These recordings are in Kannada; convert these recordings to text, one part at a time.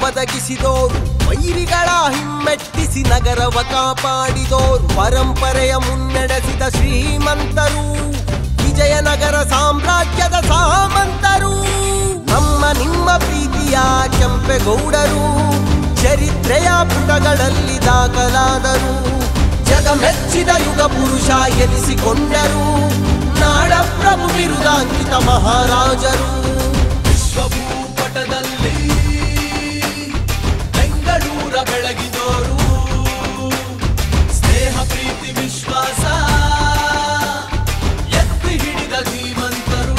ಒದಗಿಸಿದೋರು ವೈರಿಗಳ ಹಿಮ್ಮೆಟ್ಟಿಸಿ ನಗರವ ಕಾಪಾಡಿದೋರು ಪರಂಪರೆಯ ಮುನ್ನಡೆಸಿದ ಶ್ರೀಮಂತರು ವಿಜಯನಗರ ಸಾಮ್ರಾಜ್ಯದ ಸಾಮಂತರು ನಮ್ಮ ನಿಮ್ಮ ಪ್ರೀತಿಯ ಕೆಂಪೆಗೌಡರು ಚರಿತ್ರೆಯ ಪುಟಗಳಲ್ಲಿ ದಾಖಲಾದರು ಜಗ ಮೆಚ್ಚಿದ ಯುಗ ಪುರುಷ ಎನಿಸಿಕೊಂಡರು ನಾಡ ಪ್ರಭು ಬಿರುದಾಂಕಿತ ಮಹಾರಾಜರು ವಿಶ್ವಭೂಪಟದಲ್ಲಿ ಬೆಂಗಳೂರ ಬೆಳಗಿದೋರು ಸ್ನೇಹ ಪ್ರೀತಿ ವಿಶ್ವಾಸ ಎತ್ತಿ ಹಿಡಿದ ಧೀಮಂತರು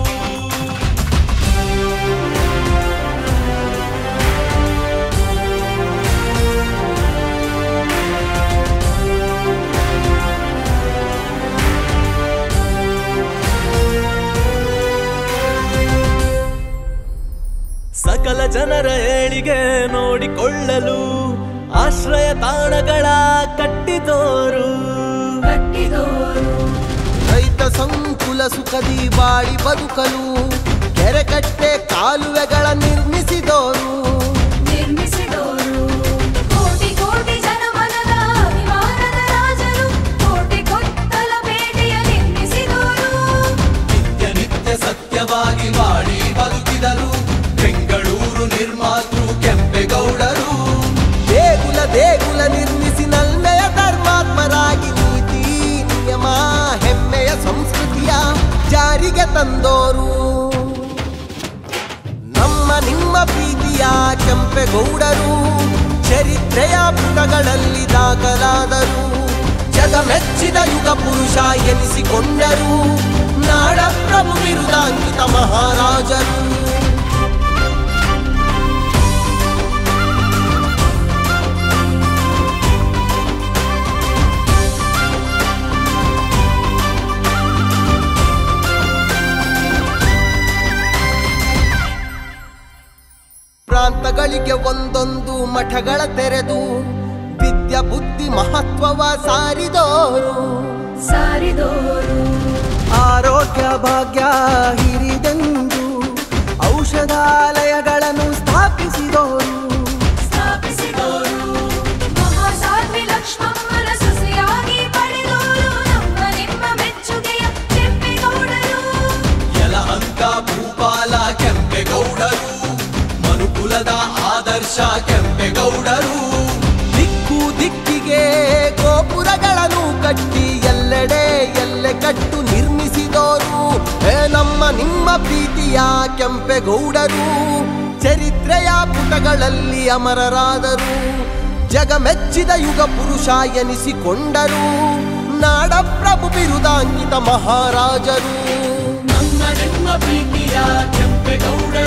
ಸಕಲ ಜನರ ಏಳಿಗೆ ನೋಡಿಕೊಳ್ಳಲು ಆಶ್ರಯ ತಾಣಗಳ ಕಟ್ಟಿದೋರು ರೈತ ಸಂಕುಲ ಸುಖದಿ ಬಾಳಿ ಬದುಕಲು ಕೆರೆಕಟ್ಟೆ ಕಾಲುವೆಗಳ ನಿರ್ಮಿಸಿದೋರು ನಿರ್ಮಿಸಿದೋರು ಕೋಟಿ ಕೋಟಿ ಜನಮನದ ಅಭಿಮಾನದ ರಾಜರು ಕೋಟಿ ಕೊತ್ತಲ ಪೇಟೆಯ ನಿರ್ಮಿಸಿದೋರು ನಿತ್ಯ ನಿತ್ಯ ಸತ್ಯವಾಗಿ ಬಾಳಿ ಬದುಕಿದರು ಬೆಂಗಳೂರು ನಿರ್ಮಾತೃ ಕೆಂಪೇಗೌಡರು ದೇಗುಲ ದೇಗುಲ ನಿರ್ಮಿಸಿ ನಲ್ಮೆಯ ಧರ್ಮಾತ್ಮರಾಗಿ ನೀತಿ ನಿಯಮ ಹೆಮ್ಮೆಯ ಸಂಸ್ಕೃತಿಯ ಜಾರಿಗೆ ತಂದೋರು ನಮ್ಮ ನಿಮ್ಮ ಪ್ರೀತಿಯ ಕೆಂಪೇಗೌಡರು ಚರಿತ್ರೆಯ ಪುಟಗಳಲ್ಲಿ ದಾಖಲಾದರು ಜಗ ಮೆಚ್ಚಿದ ಯುಗ ಪುರುಷ ಎನಿಸಿಕೊಂಡರು ನಾಡ ಪ್ರಭು ಬಿರುದಾಂಕಿತ ಮಹಾರಾಜರು ಪ್ರಾಂತಗಳಿಗೆ ಒಂದೊಂದು ಮಠಗಳ ತೆರೆದು ವಿದ್ಯಾ ಬುದ್ಧಿ ಮಹತ್ವವ ಸಾರಿದೋರು ಸಾರಿದೋರು ಆರೋಗ್ಯ ಭಾಗ್ಯ ಹಿರಿದೆಂದು ಔಷಧಾಲಯಗಳನ್ನು ಸ್ಥಾಪಿಸಿದೋರು ಸ್ಥಾಪಿಸಿದೋರು ಮಹಾಸಾಧ್ವಿ ಲಕ್ಷ್ಮಮ್ಮನ ಸೊಸೆಯಾಗಿ ಪಡೆದೋರು ನಮ್ಮ ನಿಮ್ಮ ಮೆಚ್ಚುಗೆಯ ಕೆಂಪೇಗೌಡರು ಯಲಹಂಕ ಭೂಪಾಲ ಕೆಂಪೇಗೌಡರು ಮನುಕುಲದ ಆದರ್ಶ ಕೆಂಪೇಗೌಡರು ದಿಕ್ಕು ದಿಕ್ಕಿಗೆ ಗೋಪುರಗಳನ್ನು ಕಟ್ಟಿ ಎಲ್ಲೆಡೆ ಎಲ್ಲೆ ಕಟ್ಟು ನಿರ್ಮಿಸಿದೋರು ಹೇ ನಮ್ಮ ನಿಮ್ಮ ಪ್ರೀತಿಯ ಕೆಂಪೇಗೌಡರು ಚರಿತ್ರೆಯ ಪುಟಗಳಲ್ಲಿ ಅಮರರಾದರು ಜಗ ಮೆಚ್ಚಿದ ಯುಗ ಪುರುಷ ಎನಿಸಿಕೊಂಡರು ನಾಡ ಪ್ರಭು ಬಿರುದಾಂಕಿತ ಮಹಾರಾಜರು ನಮ್ಮ ನಿಮ್ಮ ಪ್ರೀತಿಯ ಕೆಂಪೇಗೌಡರು